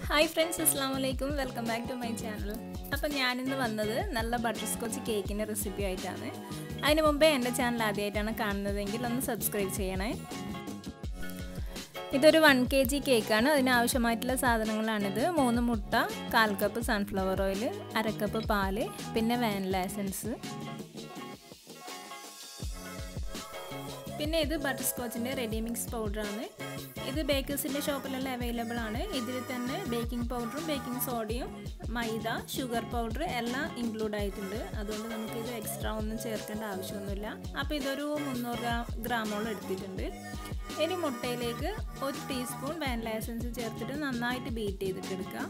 hi friends അസ്സാം വലൈക്കും welcome back to my channel അപ്പം ഞാനിന്ന് വന്നത് നല്ല ബട്ടർ സ്കോച്ച് കേക്കിൻ്റെ റെസിപ്പി ആയിട്ടാണ് അതിന് മുമ്പേ എൻ്റെ ചാനൽ ആദ്യമായിട്ടാണ് കാണുന്നതെങ്കിൽ ഒന്ന് സബ്സ്ക്രൈബ് ചെയ്യണേ ഇതൊരു വൺ കെ ജി കേക്കാണ് അതിനാവശ്യമായിട്ടുള്ള സാധനങ്ങളാണിത് മൂന്ന് മുട്ട കാൽ കപ്പ് സൺഫ്ലവർ ഓയിൽ അര കപ്പ് പാല് പിന്നെ വാനില എസൻസ് പിന്നെ ഇത് ബട്ടർ സ്കോച്ചിൻ്റെ റെഡി മിക്സ് പൗഡറാണ് ഇത് ബേക്കേഴ്സിൻ്റെ ഷോപ്പിലെല്ലാം അവൈലബിൾ ആണ് ഇതിൽ തന്നെ ബേക്കിംഗ് പൗഡറും ബേക്കിംഗ് സോഡയും മൈദ ഷുഗർ പൗഡർ എല്ലാം ഇൻക്ലൂഡ് ആയിട്ടുണ്ട് അതുകൊണ്ട് നമുക്ക് ഇത് എക്സ്ട്രാ ഒന്നും ചേർക്കേണ്ട ആവശ്യമൊന്നുമില്ല അപ്പോൾ ഇതൊരു മുന്നൂറ് ഗ്രാമോളം എടുത്തിട്ടുണ്ട് ഇനി മുട്ടയിലേക്ക് ഒരു ടീസ്പൂൺ വാനില എസൻസ് ചേർത്തിട്ട് നന്നായിട്ട് ബീറ്റ് ചെയ്തിട്ട് എടുക്കാം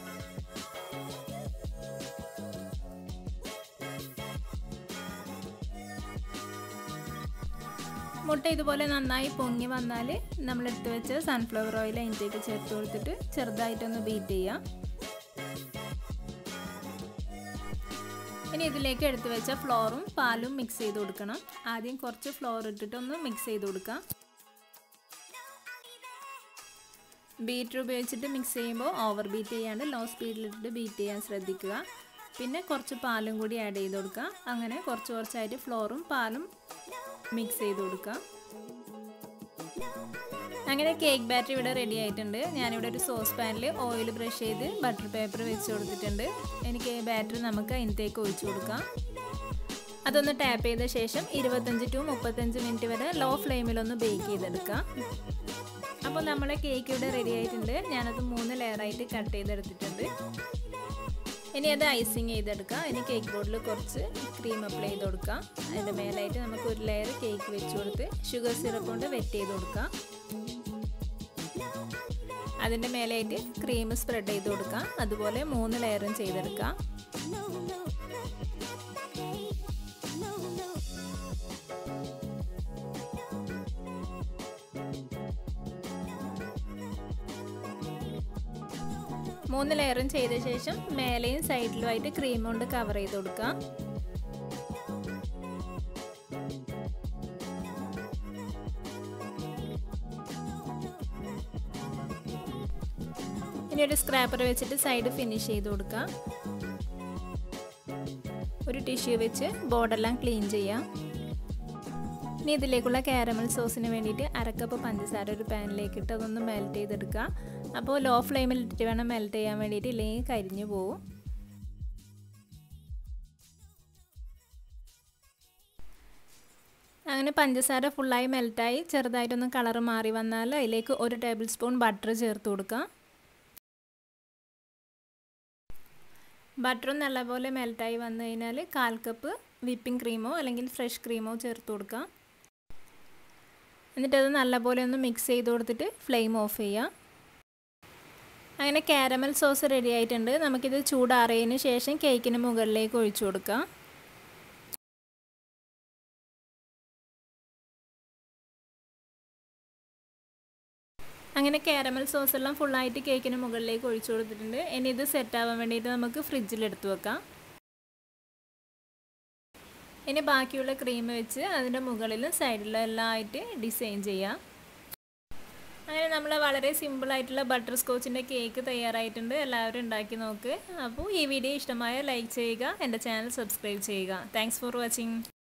മുട്ട ഇതുപോലെ നന്നായി പൊങ്ങി വന്നാൽ നമ്മൾ എടുത്ത് വെച്ച് സൺഫ്ലവർ ഓയിൽ അതിൻ്റെക്ക് ചേർത്ത് കൊടുത്തിട്ട് ചെറുതായിട്ടൊന്ന് ബീറ്റ് ചെയ്യാം ഇനി ഇതിലേക്ക് എടുത്ത് വെച്ച ഫ്ലോറും പാലും മിക്സ് ചെയ്ത് കൊടുക്കണം ആദ്യം കുറച്ച് ഫ്ലോർ ഇട്ടിട്ട് ഒന്ന് മിക്സ് ചെയ്ത് കൊടുക്കാം ബീറ്റർ ഉപയോഗിച്ചിട്ട് മിക്സ് ചെയ്യുമ്പോൾ ഓവർ ബീറ്റ് ചെയ്യാണ്ട് ലോ സ്പീഡിലിട്ടിട്ട് ബീറ്റ് ചെയ്യാൻ ശ്രദ്ധിക്കുക പിന്നെ കുറച്ച് പാലും കൂടി ആഡ് ചെയ്ത് കൊടുക്കുക അങ്ങനെ കുറച്ച് കുറച്ചായിട്ട് ഫ്ലോറും പാലും മിക്സ് ചെയ്ത് കൊടുക്കുക അങ്ങനെ കേക്ക് ബാറ്റർ ഇവിടെ റെഡി ആയിട്ടുണ്ട് ഞാനിവിടെ ഒരു സോസ് പാനിൽ ഓയിൽ ബ്രഷ് ചെയ്ത് ബട്ടർ പേപ്പർ വെച്ച് കൊടുത്തിട്ടുണ്ട് എനിക്ക് ബാറ്റർ നമുക്ക് അതിനകത്തേക്ക് ഒഴിച്ചു കൊടുക്കാം അതൊന്ന് ടാപ്പ് ചെയ്ത ശേഷം ഇരുപത്തഞ്ച് ടു മുപ്പത്തഞ്ച് മിനിറ്റ് വരെ ലോ ഫ്ലെയിമിലൊന്ന് ബേക്ക് ചെയ്തെടുക്കാം അപ്പോൾ നമ്മളെ കേക്ക് ഇവിടെ റെഡി ആയിട്ടുണ്ട് ഞാനത് മൂന്ന് ലെയറായിട്ട് കട്ട് ചെയ്തെടുത്തിട്ടുണ്ട് ഇനി അത് ഐസിങ് ചെയ്തെടുക്കാം ഇനി കേക്ക് ബോർഡിൽ കുറച്ച് ക്രീം അപ്ലൈ ചെയ്ത് കൊടുക്കാം അതിൻ്റെ മേലായിട്ട് നമുക്ക് ഒരു ലെയർ കേക്ക് വെച്ച് കൊടുത്ത് ഷുഗർ സിറപ്പ് കൊണ്ട് വെറ്റ് ചെയ്ത് കൊടുക്കാം അതിൻ്റെ മേലായിട്ട് ക്രീം സ്പ്രെഡ് ചെയ്ത് കൊടുക്കാം അതുപോലെ മൂന്ന് ലെയറും ചെയ്തെടുക്കാം മൂന്ന് ലെയറും ചെയ്ത ശേഷം മേലെയും സൈഡിലുമായിട്ട് ക്രീം കൊണ്ട് കവർ ചെയ്ത് കൊടുക്കാം ഇനി ഒരു സ്ക്രാപ്പർ വെച്ചിട്ട് സൈഡ് ഫിനിഷ് ചെയ്ത് കൊടുക്കാം ഒരു ടിഷ്യൂ വെച്ച് ബോർഡെല്ലാം ക്ലീൻ ചെയ്യാം ഇനി ഇതിലേക്കുള്ള കാരമൽ സോസിന് വേണ്ടിയിട്ട് അരക്കപ്പ് പഞ്ചസാര ഒരു പാനിലേക്ക് ഇട്ട് അതൊന്ന് മെൽറ്റ് ചെയ്തെടുക്കുക അപ്പോൾ ലോ ഫ്ലെയിമിൽ ഇട്ടിട്ട് വേണം മെൽറ്റ് ചെയ്യാൻ വേണ്ടിയിട്ട് ഇല്ലെങ്കിൽ കരിഞ്ഞു പോകും അങ്ങനെ പഞ്ചസാര ഫുള്ളായി മെൽറ്റായി ചെറുതായിട്ടൊന്ന് കളർ മാറി വന്നാൽ അതിലേക്ക് ഒരു ടേബിൾ സ്പൂൺ ബട്ടർ ചേർത്ത് കൊടുക്കാം ബട്ടറും നല്ലപോലെ മെൽറ്റായി വന്നു കഴിഞ്ഞാൽ കാൽ കപ്പ് വിപ്പിംഗ് ക്രീമോ അല്ലെങ്കിൽ ഫ്രഷ് ക്രീമോ ചേർത്ത് കൊടുക്കാം എന്നിട്ടത് നല്ലപോലെ ഒന്ന് മിക്സ് ചെയ്ത് കൊടുത്തിട്ട് ഫ്ലെയിം ഓഫ് ചെയ്യാം അങ്ങനെ കാരമൽ സോസ് റെഡി ആയിട്ടുണ്ട് നമുക്കിത് ചൂടാറിയതിന് ശേഷം കേക്കിന് മുകളിലേക്ക് ഒഴിച്ചു കൊടുക്കാം അങ്ങനെ കാരമൽ സോസ് എല്ലാം ഫുള്ളായിട്ട് കേക്കിന് മുകളിലേക്ക് ഒഴിച്ചു കൊടുത്തിട്ടുണ്ട് ഇനി ഇത് സെറ്റ് ആവാൻ വേണ്ടിയിട്ട് നമുക്ക് ഫ്രിഡ്ജിൽ എടുത്തു വെക്കാം ഇനി ബാക്കിയുള്ള ക്രീം വെച്ച് അതിൻ്റെ മുകളിലും സൈഡിലും എല്ലാം ആയിട്ട് ഡിസൈൻ ചെയ്യാം അങ്ങനെ നമ്മൾ വളരെ സിമ്പിളായിട്ടുള്ള ബട്ടർ സ്കോച്ചിൻ്റെ കേക്ക് തയ്യാറായിട്ടുണ്ട് എല്ലാവരും ഉണ്ടാക്കി നോക്ക് അപ്പോൾ ഈ വീഡിയോ ഇഷ്ടമായ ലൈക്ക് ചെയ്യുക എൻ്റെ ചാനൽ സബ്സ്ക്രൈബ് ചെയ്യുക താങ്ക്സ് ഫോർ വാച്ചിങ്